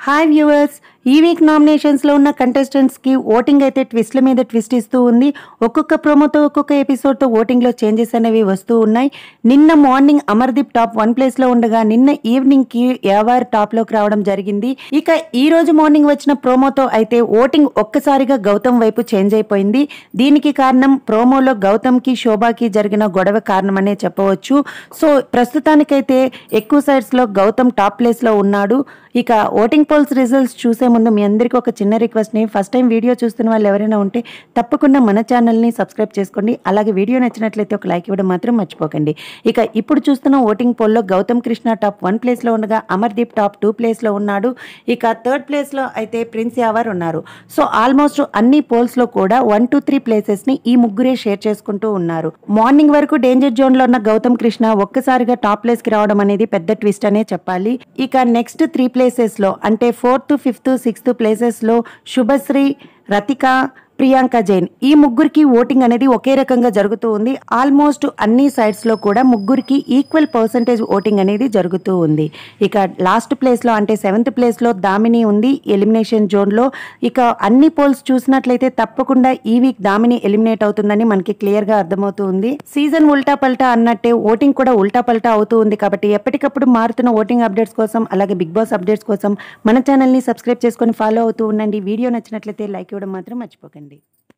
hi viewers ఈ week నామినేషన్స్లో ఉన్న కంటెస్టెంట్స్కి ఓటింగ్ అయితే ట్విస్ట్ల మీద ట్విస్ట్ ఇస్తూ ఉంది ఒక్కొక్క ప్రోమోతో ఒక్కొక్క ఎపిసోడ్తో ఓటింగ్లో చేంజెస్ అనేవి వస్తూ ఉన్నాయి నిన్న మార్నింగ్ అమర్దీప్ టాప్ వన్ ప్లేస్లో ఉండగా నిన్న ఈవినింగ్కి యావార్ టాప్లోకి రావడం జరిగింది ఇక ఈ రోజు మార్నింగ్ వచ్చిన ప్రోమోతో అయితే ఓటింగ్ ఒక్కసారిగా గౌతమ్ వైపు చేంజ్ అయిపోయింది దీనికి కారణం ప్రోమోలో గౌతమ్కి శోభాకి జరిగిన గొడవ కారణమనే చెప్పవచ్చు సో ప్రస్తుతానికైతే ఎక్కువ సైడ్స్లో గౌతమ్ టాప్ ప్లేస్లో ఉన్నాడు ఇక ఓటింగ్ పోల్స్ రిజల్ట్స్ చూసే ముందు మీ అందరికీ ఒక చిన్న రిక్వెస్ట్ని ఫస్ట్ టైం వీడియో చూస్తున్న వాళ్ళు ఎవరైనా ఉంటే తప్పకుండా మన ఛానల్ని సబ్స్క్రైబ్ చేసుకోండి అలాగే వీడియో నచ్చినట్లయితే ఒక లైక్ ఇవ్వడం మాత్రం మర్చిపోకండి ఇక ఇప్పుడు చూస్తున్న ఓటింగ్ పోల్లో గౌతమ్ కృష్ణ టాప్ వన్ ప్లేస్లో ఉండగా అమర్దీప్ టాప్ టూ ప్లేస్లో ఉన్నాడు ఇక థర్డ్ ప్లేస్లో అయితే ప్రిన్స్ యావర్ ఉన్నారు సో ఆల్మోస్ట్ అన్ని పోల్స్లో కూడా వన్ టు త్రీ ప్లేసెస్ని ఈ ముగ్గురే షేర్ చేసుకుంటూ ఉన్నారు మార్నింగ్ వరకు డేంజర్ జోన్లో ఉన్న గౌతమ్ కృష్ణ ఒక్కసారిగా టాప్ ప్లేస్కి రావడం అనేది పెద్ద ట్విస్ట్ అనే చెప్పాలి ఇక నెక్స్ట్ త్రీ ప్లేసెస్లో అంటే ఫోర్త్ ఫిఫ్త్ సిక్స్త్ ప్లేసెస్లో శుభశ్రీ రతిక ప్రియాంక జైన్ ఈ ముగ్గురికి ఓటింగ్ అనేది ఒకే రకంగా జరుగుతూ ఉంది ఆల్మోస్ట్ అన్ని సైడ్స్ లో కూడా ముగ్గురికి ఈక్వల్ పర్సంటేజ్ ఓటింగ్ అనేది జరుగుతూ ఉంది ఇక లాస్ట్ ప్లేస్ లో అంటే సెవెంత్ ప్లేస్ లో దామిని ఉంది ఎలిమినేషన్ జోన్ లో ఇక అన్ని పోల్స్ చూసినట్లయితే తప్పకుండా ఈ వీక్ దామిని ఎలిమినేట్ అవుతుందని మనకి క్లియర్ గా అర్థమవుతూ ఉంది సీజన్ ఉల్టా పల్టా అన్నట్టే ఓటింగ్ కూడా ఉల్టా పల్టా అవుతూ ఉంది కాబట్టి ఎప్పటికప్పుడు మారుతున్న ఓటింగ్ అప్డేట్స్ కోసం అలాగే బిగ్ బాస్ అప్డేట్స్ కోసం మన ఛానల్ని సబ్స్క్రైబ్ చేసుకొని ఫాలో అవుతూ ఉండండి వీడియో నచ్చినట్లయితే లైక్ ఇవ్వడం మాత్రం మర్చిపోకండి